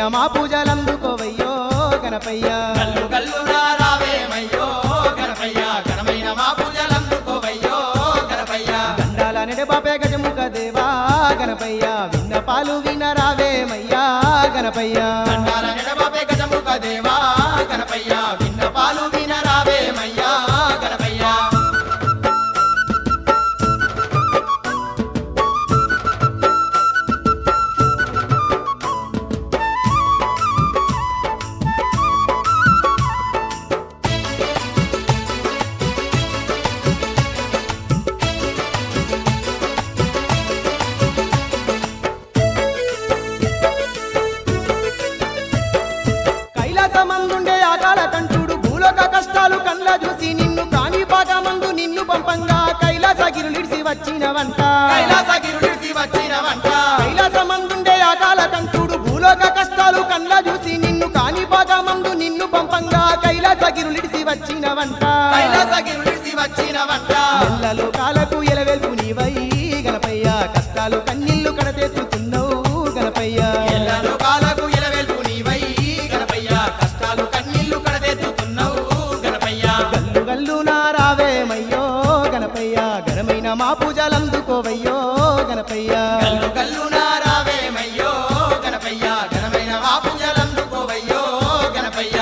ఘనమైన మా పూజలందుకోవయ్యో గణపయ్య గల్లు గల్లునా రావేమయ్యో గణపయ్య ఘనమైన మా పూజలందుకోవయ్యో గణపయ్య గండాల నెడబాపే గజముఖ దేవా గణపయ్య విన్నపాలు వినరావేమయ్యా గణపయ్య దండాల నిడబాపే గజముఖ దేవా గణపయ్య విన్నపాలు వినరావేమయ్యా గణపయ్య కైలాసమందుండే ఆకాల కంఠుడు భూలోక కష్టాలు కండ్ల చూసి నిన్ను కాని పాకమందు నిన్ను పంపంగా కైలాసగిరులిడిసి వచ్చినవంట కైలాసగిరుడిసి వచ్చిన వంట కైలాసమందుండే ఆకాల కంఠుడు భూలోక కష్టాలు కండ్ల చూసి నిన్ను కాని పాకమందు నిన్ను పంపంగా కైలాసగిరులిడిసి వచ్చినవంట కైలాసగిరుడిసి వచ్చిన వంట ఎల్లలో కాలకు ఎలవెల్పు నీవై గణపయ్య కష్టాలు కన్నీళ్లు కడతెత్తుతున్నావు గణపయ్య ఎల్ల లోకాలకు ఎలవెల్పు నీవై గణపయ్య కష్టాలు కన్నీళ్లు కడదెత్తుతున్నావు గణపయ్య గల్లు గల్లు నారావేమయ్యో గణపయ్య ఘనమైన మా పూజలందుకోవయ్యో గణపయ్య గల్లు గల్లునా రావేమయ్యో గణపయ్య ఘనమైన మా పూజలందుకోవయ్యో గణపయ్య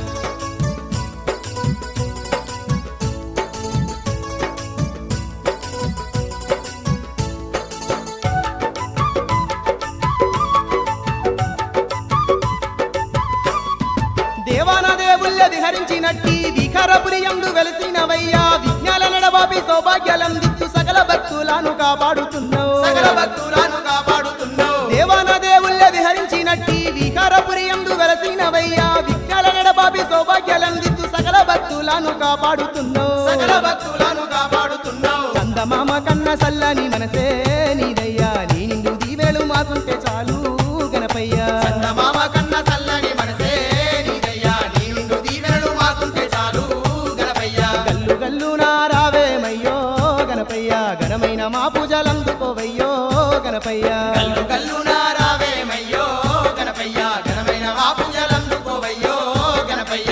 దేవాన దేవుళ్ళ విహరించినట్టి విఖరపురియందు వెలసినవయ్యా విజ్ఞాల నడబాపి సౌభాగ్యాలందిస్తూ సకల భక్తులను కాపాడుతున్నావు సకల భక్తులను కాపాడుతున్నావు దేవాన దేవుళ్ళ విహరించినట్టి వికారపురియందు వెలసినవయ్యా విజ్ఞాల నడబాపి సౌభాగ్యాలందిస్తూ సకల భక్తులను కాపాడుతున్నావు సకల భక్తులను కాపాడుతున్నావు చందమామ కన్న సల్లని మనసే నీదయ్యా నీ నిండు దీవెలు మాకుంటే చాలు గణపయ్య చందమామ కన్న చల్లని మనసే నీదయ్యా నీ నిండు దీవెనలు మాకుంటే చాలు గణపయ్య గల్లు గల్లు నారావేమయ్యో గణపయ్య ఘనమైన మా పూజలందుకోవయ్యో గణపయ్య గల్లు గల్లునా రావేమయ్యో గణపయ్య ఘనమైన మా పూజలందుకోవయ్యో గణపయ్య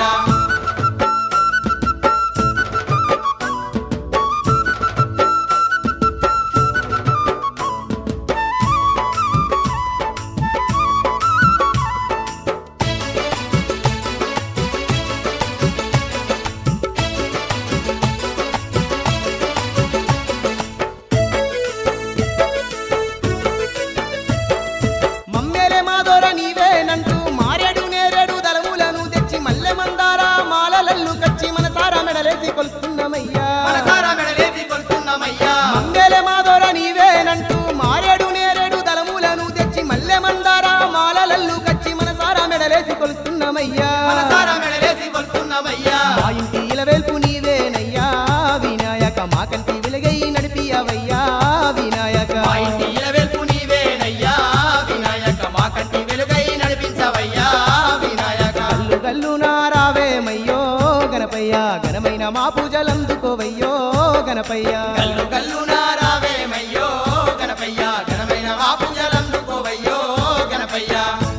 మమ్మేలే మాదోర నీవేనంటూ మారేడు నేరేడు దళములను తెచ్చి మల్లె మందార మాలలల్లు కచ్చి మనసారా మెడలేసి కొలుస్తున్నామయ్యా మనసారా మెడలేసి కొలుస్తున్నామయ్యా మమ్మేలే మాదోర నీవేనంటూ మారేడు నేరేడు దళములను తెచ్చి మల్లె మందార మాలలల్లు కచ్చి మనసారా మెడలేసి కొలుస్తున్నామయ్యా మనసారా మెడలేసి కొలుస్తున్నామయ్యా మా ఇంటి ఇలవేల్పు నీవేనయ్యా వినాయక మా కంటి వెలుగై నడిపియవయ్యా వినాయక మా ఇంటి ఇలవెల్పు నీవేనయ్యా వినాయక మా కంటి వెలుగై నడిపించవయ్యా వినాయక గల్లు గల్లు నారావేమయ్యో గణపయ్య ఘనమైన మా పూజలందుకోవయ్యో గణపయ్య గల్లు గల్లునా రావేమయ్యో గణపయ్య ఘనమైన మా పూజలందుకోవయ్యో గణపయ్య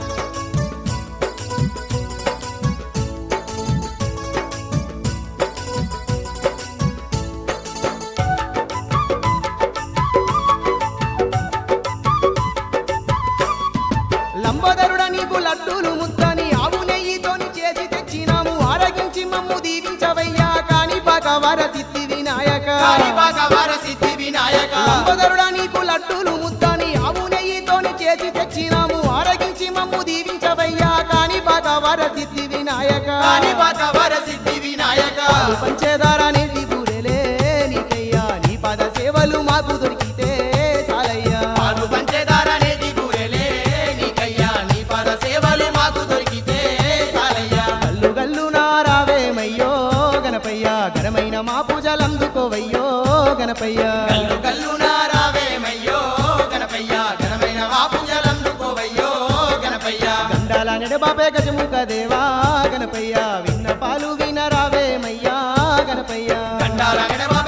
లంబోదరుడ నీకు లడ్డూలు ముద్దని ఆవు నెయ్యితోని చేసి తెచ్చినాము ఆరగించి మమ్ము దీవించవయ్యా కాని పగవర సిద్ధి వినాయక కాళీబాగ వరసిద్ధి వినాయక లంబోదరుడ నీకు లడ్డూలు ముద్దని ఆవు నెయ్యితోని చేసి తెచ్చినాము ఆరగించి మమ్ము దీవించవయ్యా కాని పగవర సిద్ధి వినాయక కాళీబాగ వరసిద్ధి వినాయక పాలు పంచేదారా నేటి బూరెలే నీకయ్యా నీ పద సేవలు మాకు దొరికితే సాలయ్యా పాలు పంచేదారనే దిగురెలే నీకయ్యా నీ పద సేవలు మాకు దొరికితే చాలయ్యా గల్లు గల్లు నారావేమయ్యో గణపయ్య ఘనమైన మా పూజలందుకోవయ్యో గణపయ్య గల్లు గల్లునా రావేమయ్యో గణపయ్య ఘనమైన మా పూజలందుకోవయ్యో గణపయ్య గండాల నెడబాపే గజముఖ దేవా గణపయ్య విన్న పాలు వినరావేమయ్యా గణపయ్య గండాల గడవ